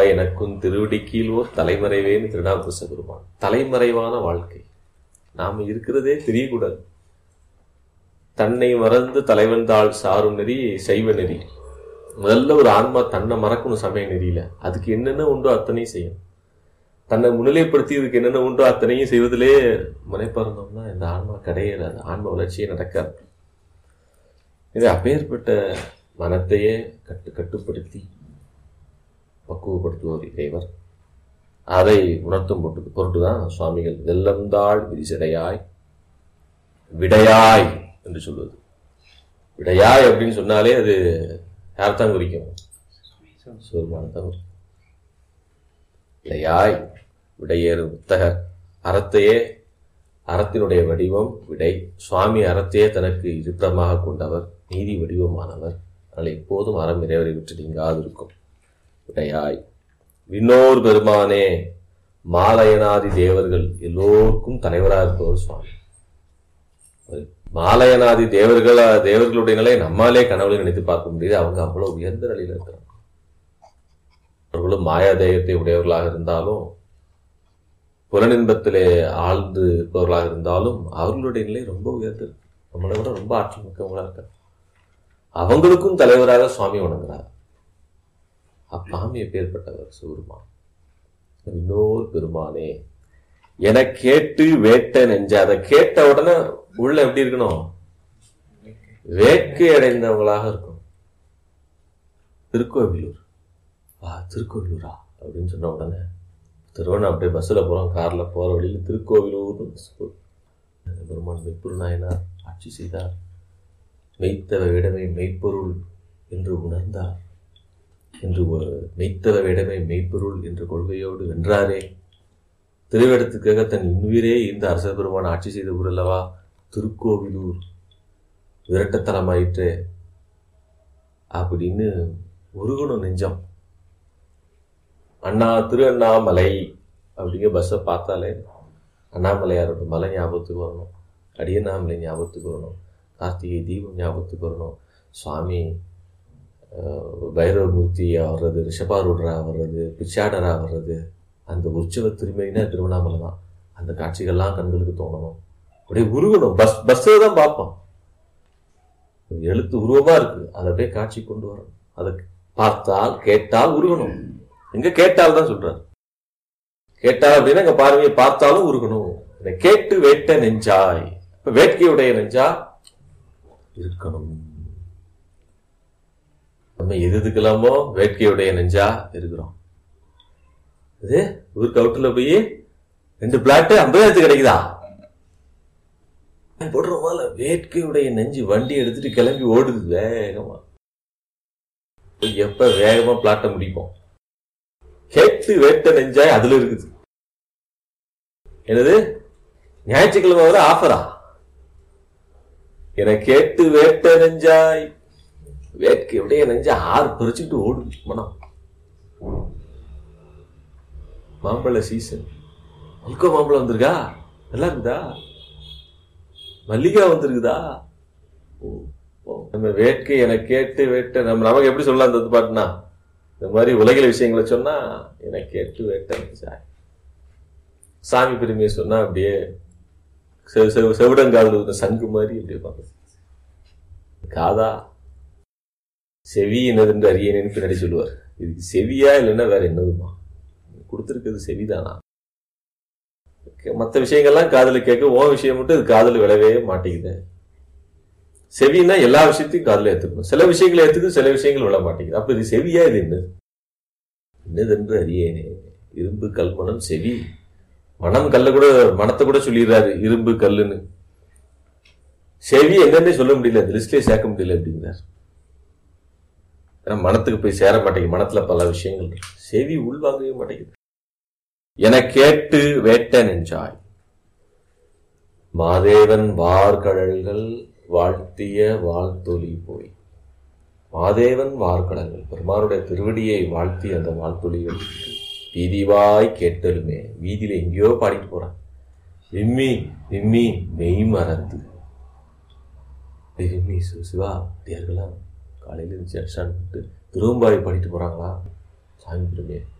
எனக்கும் திருவடி கீழ்வோர் தலைமறைவேன்னு திருநாவுக்கரச பெருமான் தலைமறைவான வாழ்க்கை நாம இருக்கிறதே தெரியக்கூடாது தன்னை மறந்து தலைவன் தாள் சாரும் நெறி சைவ நெறி முதல்ல ஒரு ஆன்மா தன்னை மறக்கணும் சமய நெறியில அதுக்கு என்னென்ன உண்டோ அத்தனையும் செய்யும் தன்னை முன்னிலைப்படுத்தி இதுக்கு என்னென்ன உண்டோ அத்தனையும் செய்வதிலே முனைப்பாருந்தோம்னா இந்த ஆன்மா கிடையாது ஆன்ம வளர்ச்சியே நடக்காது இது அப்பேற்பட்ட மனத்தையே கட்டு கட்டுப்படுத்தி பக்குவப்படுத்துவோர் இறைவர் அதை உணர்த்தும் பொருட்டு பொருட்டுதான் சுவாமிகள் வெள்ளம்தாள் விரிசடையாய் விடையாய் என்று சொல்வது விடையாய் அப்படின்னு சொன்னாலே அது யார்தான் குறிக்கும் சிவருமானத்தான் குறிக்கும் விடையாய் விடையேறு புத்தகர் அறத்தையே அறத்தினுடைய வடிவம் விடை சுவாமி அறத்தையே தனக்கு இருப்பிடமாக கொண்டவர் நீதி வடிவமானவர் அதனால் எப்போதும் அறம் இறைவரை விட்டு நீங்காது இருக்கும் விடையாய் விண்ணோர் பெருமானே மாலயனாதி தேவர்கள் எல்லோருக்கும் தலைவராக இருப்பவர் சுவாமி மாலயனாதி தேவர்கள் தேவர்களுடைய நிலை நம்மாலே கனவுல நினைத்து பார்க்க முடியுது அவங்க அவ்வளவு உயர்ந்த நிலையில இருக்கிறாங்க அவர்களும் மாயாதேயத்தை உடையவர்களாக இருந்தாலும் புலனின்பத்திலே ஆழ்ந்து இருப்பவர்களாக இருந்தாலும் அவர்களுடைய நிலை ரொம்ப உயர்ந்தது நம்மளை விட ரொம்ப ஆற்றல் மிக்கவங்களா இருக்காங்க அவங்களுக்கும் தலைவராக சுவாமி வணங்குறார் அப்பாமி எப்பேற்பட்டவர் சிவருமான் இன்னொரு பெருமானே என கேட்டு வேட்ட நெஞ்ச அதை கேட்ட உடனே உள்ள எப்படி இருக்கணும் வேட்கை அடைந்தவங்களாக இருக்கும் திருக்கோவிலூர் வா திருக்கோவிலூரா அப்படின்னு சொன்ன உடனே திருவண்ணா அப்படியே பஸ்ஸில் போகிறோம் காரில் போகிற வழியில் திருக்கோவிலூர்னு பஸ் போகுது. பெருமான் மெய்ப்பொரு நாயனார் ஆட்சி செய்தார் மெய்த்தவ விடமை மெய்ப்பொருள் என்று உணர்ந்தார் என்று ஒரு மெய்த்தவ விடமை மெய்ப்பொருள் என்ற கொள்கையோடு வென்றாரே திருவேடத்துக்காக தன் இன்னுயிரே இந்த அரச பெருமான் ஆட்சி செய்த ஊர் அல்லவா திருக்கோவிலூர் விரட்டத்தனமாயிற்று அப்படின்னு உருகணும் நெஞ்சம் அண்ணா திரு அண்ணாமலை அப்படிங்கிற பஸ்ஸை பார்த்தாலே அண்ணாமலையாரோட மலை ஞாபகத்துக்கு வரணும் அடியண்ணாமலை ஞாபகத்துக்கு வரணும் கார்த்திகை தீபம் ஞாபகத்துக்கு வரணும் சுவாமி அஹ், பைரவமூர்த்தியா வர்றது ரிஷபாரூடரா வர்றது பிச்சாடரா வர்றது அந்த உற்சவ திருமைனா திருவண்ணாமலை தான் அந்த காட்சிகள்லாம் கண்களுக்கு தோணணும் அப்படியே உருகணும் பஸ் பஸ்ஸே தான் பார்ப்போம் ஒரு எழுத்து உருவமா இருக்கு அதை அப்படியே காட்சி கொண்டு வரணும் அதை பார்த்தால் கேட்டால் உருகணும் எங்க கேட்டால் தான் சொல்றாரு கேட்டால் அப்படின்னா இங்க பார்வையை பார்த்தாலும் உருகணும் இதை கேட்டு வேட்ட நெஞ்சாய் இப்ப வேட்கையுடைய நெஞ்சா இருக்கணும் நம்ம எது எதுக்கெல்லாமோ வேட்கையுடைய நெஞ்சா இருக்கிறோம் இது ஊருக்கு அவுட்டில் போய் ரெண்டு பிளாட்டு ஐம்பதாயிரத்து கிடைக்குதா போடுறோமால வேட்கையுடைய நெஞ்சு வண்டி எடுத்துட்டு கிளம்பி ஓடுது வேகமா எப்ப வேகமா பிளாட்டை முடிப்போம் கேட்டு வேட்ட நெஞ்சாய் அதுல இருக்குது என்னது ஞாயிற்றுக்கிழமை வர ஆஃபரா என கேட்டு வேட்ட நெஞ்சாய் வேட்கையுடைய நெஞ்சா ஆறு பறிச்சுட்டு ஓடுது மனம் மாம்பழ சீசன் மல்கோ மாம்பழம் வந்திருக்கா நல்லா இருக்குதா மல்லிகா வந்திருக்குதா ஓ, ஓ. நம்ம வேட்கை என கேட்டு வேட்ட நம்ம நமக்கு எப்படி சொல்லலாம் அந்த பாட்டுனா இந்த மாதிரி உலகில விஷயங்களை சொன்னா என கேட்டு வேட்ட சாய் சாமி பெருமையை சொன்னா அப்படியே செவ- செவ- செவிடங்கால் இருந்த சங்கு மாதிரி அப்படியே பார்க்க காதா செவி என்னதுன்னு அறியேன்னு பின்னாடி சொல்லுவார் இதுக்கு செவியா இல்லைன்னா வேற என்னதுமா கொடுத்துருக்கிறது செவிதானா மற்ற விஷயங்கள்லாம் காதுல கேட்க உன் விஷயம் மட்டும் இது காதுல விழவே மாட்டேங்குது செவின்னா எல்லா விஷயத்தையும் காதுல ஏத்துக்கணும் சில விஷயங்களை ஏத்துக்கும் சில விஷயங்கள் விழ மாட்டேங்குது அப்ப இது செவியா இது என்னது என்னதென்று அறியேனே இரும்பு கல்மணம் செவி மனம் கல்ல கூட மனத்தை கூட சொல்லிடுறாரு இரும்பு கல்லுன்னு செவி என்னன்னே சொல்ல முடியல இந்த லிஸ்ட்லயே சேர்க்க முடியல அப்படிங்கிறார் ஏன்னா மனத்துக்கு போய் சேர மாட்டேங்குது மனத்துல பல விஷயங்கள் இருக்கு. செவி உள்வாங்கவே மாட்டேங்குது என கேட்டு வேட்ட நெஞ்சாய் மாதேவன் வார்கடல்கள் வாழ்த்திய வாழ்த்தொலி போய் மாதேவன் வார்கடல்கள் பெருமானுடைய திருவடியை வாழ்த்தி அந்த வாழ்த்தொலிகள் வீதிவாய் கேட்டலுமே வீதியில எங்கேயோ பாடிட்டு போறான் விம்மி விம்மி மெய் மறந்து டேய் விம்மி சிவ சிவா அப்படியார்களா காலையில இருந்துச்சு அடிச்சான்னு திரும்பாய் பாடிட்டு போறாங்களா சாமி பெருமையை